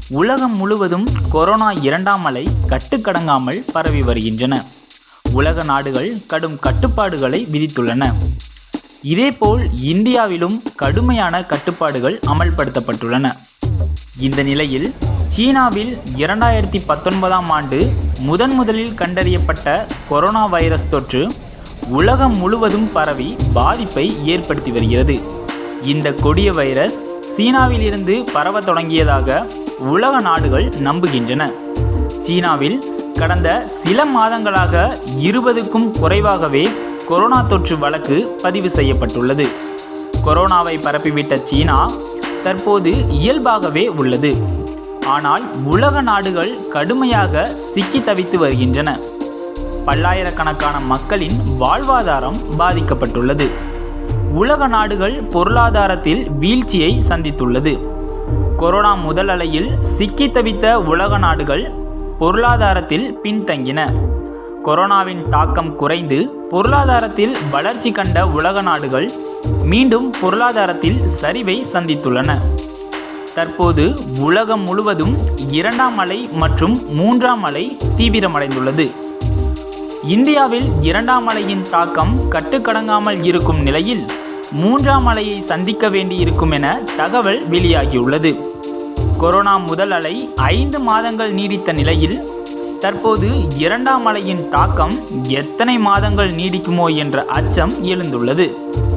உலகம் முழுவதும் கொரோனா இரண்டாம் அலை கட்டுக்கடங்காமல் பரவி வருகின்றன உலக நாடுகள் கடும் கட்டுப்பாடுகளை விதித்துள்ளன இதேபோல் இந்தியாவிலும் கடுமையான கட்டுப்பாடுகள் அமல்படுத்தப்பட்டுள்ளன இந்த நிலையில் சீனாவில் இரண்டாயிரத்தி பத்தொன்பதாம் ஆண்டு முதன் முதலில் கண்டறியப்பட்ட கொரோனா வைரஸ் தொற்று உலகம் முழுவதும் பரவி பாதிப்பை ஏற்படுத்தி வருகிறது இந்த கொடிய வைரஸ் சீனாவில் இருந்து பரவ தொடங்கியதாக உலக நாடுகள் நம்புகின்றன சீனாவில் கடந்த சில மாதங்களாக இருபதுக்கும் குறைவாகவே கொரோனா தொற்று வழக்கு பதிவு செய்யப்பட்டுள்ளது கொரோனாவை பரப்பிவிட்ட சீனா தற்போது இயல்பாகவே உள்ளது ஆனால் உலக நாடுகள் கடுமையாக சிக்கி தவித்து வருகின்றன பல்லாயிரக்கணக்கான மக்களின் வாழ்வாதாரம் பாதிக்கப்பட்டுள்ளது உலக நாடுகள் பொருளாதாரத்தில் வீழ்ச்சியை சந்தித்துள்ளது கொரோனா முதல் அலையில் சிக்கி தவித்த உலக நாடுகள் பொருளாதாரத்தில் பின்தங்கின கொரோனாவின் தாக்கம் குறைந்து பொருளாதாரத்தில் வளர்ச்சி கண்ட உலக நாடுகள் மீண்டும் பொருளாதாரத்தில் சரிவை சந்தித்துள்ளன தற்போது உலகம் முழுவதும் இரண்டாம் அலை மற்றும் மூன்றாம் அலை தீவிரமடைந்துள்ளது இந்தியாவில் இரண்டாம் அலையின் தாக்கம் கட்டுக்கடங்காமல் இருக்கும் நிலையில் மூன்றாம் அலையை சந்திக்க வேண்டியிருக்கும் என தகவல் வெளியாகியுள்ளது கொரோனா முதல் அலை ஐந்து மாதங்கள் நீடித்த நிலையில் தற்போது இரண்டாம் அலையின் தாக்கம் எத்தனை மாதங்கள் நீடிக்குமோ என்ற அச்சம் எழுந்துள்ளது